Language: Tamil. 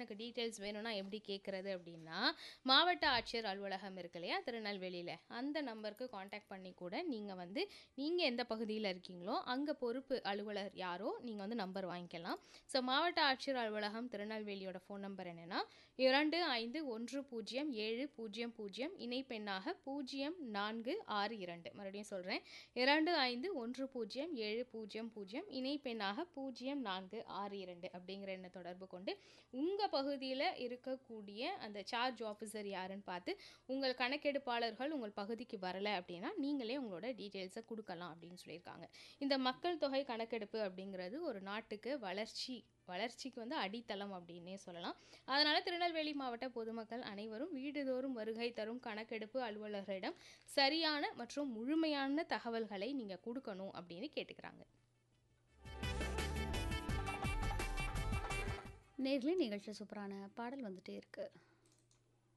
எனக்கு டீட்டெயில்ஸ் வேணும்னா எப்படி கேட்குறது அப்படின்னா மாவட்ட ஆட்சியர் அலுவலகம் இருக்கு இல்லையா திருநெல்வேலியில் அந்த நம்பருக்கு காண்டாக்ட் பண்ணி கூட நீங்கள் வந்து நீங்கள் எந்த பகுதியில் இருக்கீங்களோ அங்கே பொறுப்பு அலுவலர் யாரோ நீங்கள் வந்து நம்பர் வாங்கிக்கலாம் ஸோ மாவட்ட ஆட்சியர் அலுவலகம் திருநெல்வேலியோட ஃபோன் நம்பர் என்னென்னா இரண்டு ஐந்து ஒன்று பூஜ்ஜியம் ஏழு பூஜ்ஜியம் பூஜ்ஜியம் இணைப்பெண்ணாக பூஜ்ஜியம் நான்கு ஆறு இரண்டு மறுபடியும் சொல்கிறேன் இரண்டு ஐந்து ஒன்று பூஜ்ஜியம் ஏழு பூஜ்ஜியம் பூஜ்ஜியம் இணைப்பெண்ணாக பூஜ்ஜியம் நான்கு ஆறு இரண்டு அப்படிங்கிற எண்ணை தொடர்பு கொண்டு உங்கள் பகுதியில் இருக்கக்கூடிய அந்த சார்ஜ் ஆஃபீஸர் யாருன்னு பார்த்து உங்கள் கணக்கெடுப்பாளர்கள் உங்கள் பகுதிக்கு வரலை அப்படின்னா நீங்களே உங்களோட டீட்டெயில்ஸை கொடுக்கலாம் அப்படின்னு சொல்லியிருக்காங்க இந்த மக்கள் தொகை கணக்கெடுப்பு அப்படிங்கிறது ஒரு நாட்டுக்கு வளர்ச்சி வளர்ச்சிக்கு வந்து அடித்தளம் அப்படின்னே சொல்லலாம் அதனால் திருநெல்வேலி மாவட்ட பொதுமக்கள் அனைவரும் வீடுதோறும் வருகை தரும் கணக்கெடுப்பு அலுவலர்களிடம் சரியான மற்றும் முழுமையான தகவல்களை நீங்கள் கொடுக்கணும் அப்படின்னு கேட்டுக்கிறாங்க நேர்ல நிகழ்ச்சி சூப்பரான பாடல் வந்துட்டே இருக்கு